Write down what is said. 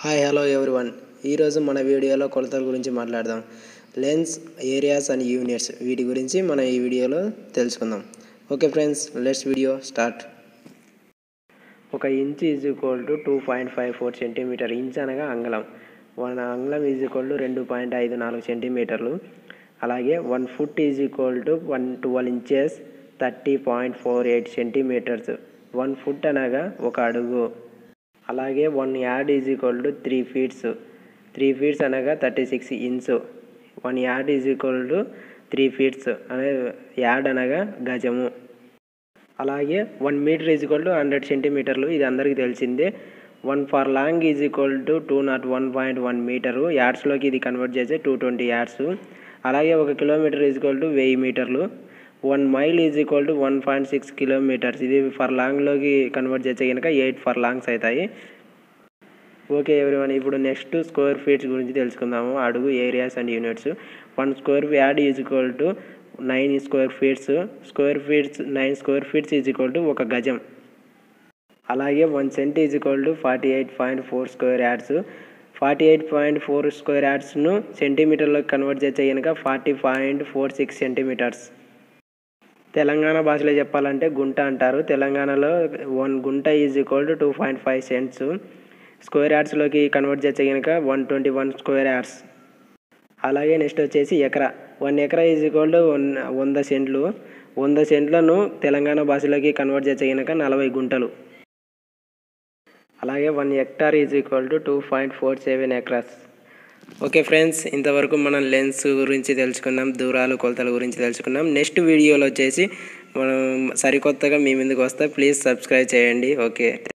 hi hello everyone ఈరోజు మన వీడియోలో కొలతల గురించి మాట్లాడదాం లెన్స్ ఏరియాస్ అండ్ యూనిట్స్ వీటి గురించి మనం ఈ వీడియోలో తెలుసుకుందాం okay friends let's video start ఒక inch is equal to two point five four centimeter inch అనగా అంగళం వన్ అంగళం ఈజ్ ఈక్వల్ టు రెండు పాయింట్ ఐదు నాలుగు సెంటీమీటర్లు అలాగే one foot is equal to one twelve inches thirty point four eight centimeters one foot అనగా ఒక అడుగు అలాగే one yard is equal to three feets three feets అనగా thirty six inch one yard is equal to three feets అనే yard అనగా గజము అలాగే one meter is equal to hundred సెంటీమీటర్లు ఇది అందరికీ తెలిసిందే one furlong is equal to two naught one point one meter యార్డ్స్లోకి ఇది కన్వర్ట్ చేస్తే టూ ట్వంటీ యార్డ్స్ అలాగే ఒక కిలోమీటర్ ఈజ్ ఈక్వల్ టు వెయ్యి మీటర్లు one mile is equal to one point six kilometers ఇది ఫర్ లాంగ్లోకి కన్వర్ట్ చేస్తే కనుక ఎయిట్ ఫర్ లాంగ్స్ అవుతాయి ఓకే ఎవరివన్ ఇప్పుడు నెక్స్ట్ స్క్వేర్ ఫీట్స్ గురించి తెలుసుకుందాము అడుగు areas and units one square yard is equal to nine square feets square feets nine square feets is equal to ఒక గజం అలాగే one cent is equal to forty eight point four square yards forty eight point four square యార్డ్స్ను సెంటీమీటర్లోకి convert చేస్తే కనుక forty point four six centimeters Telangana భాషలో చెప్పాలంటే గుంట అంటారు తెలంగాణలో వన్ గుంట is equal to two point five cents square యార్డ్స్లోకి కన్వర్ట్ చేస్తే కనుక one twenty one square yards అలాగే నెక్స్ట్ వచ్చేసి ఎకరా వన్ ఎకరా ఈజ్ ఈక్వల్ టు వన్ వంద సెంట్లు వంద సెంట్లను తెలంగాణ భాషలోకి కన్వర్ట్ చేస్తే కనుక నలభై గుంటలు అలాగే one hectare is equal to two point four seven ఎకరాస్ ఓకే ఫ్రెండ్స్ ఇంతవరకు మనం లెన్స్ గురించి తెలుసుకున్నాం దూరాలు కొలతల గురించి తెలుసుకున్నాం నెక్స్ట్ వీడియోలో వచ్చేసి మనం సరికొత్తగా మీ ముందుకు వస్తే ప్లీజ్ సబ్స్క్రైబ్ చేయండి ఓకే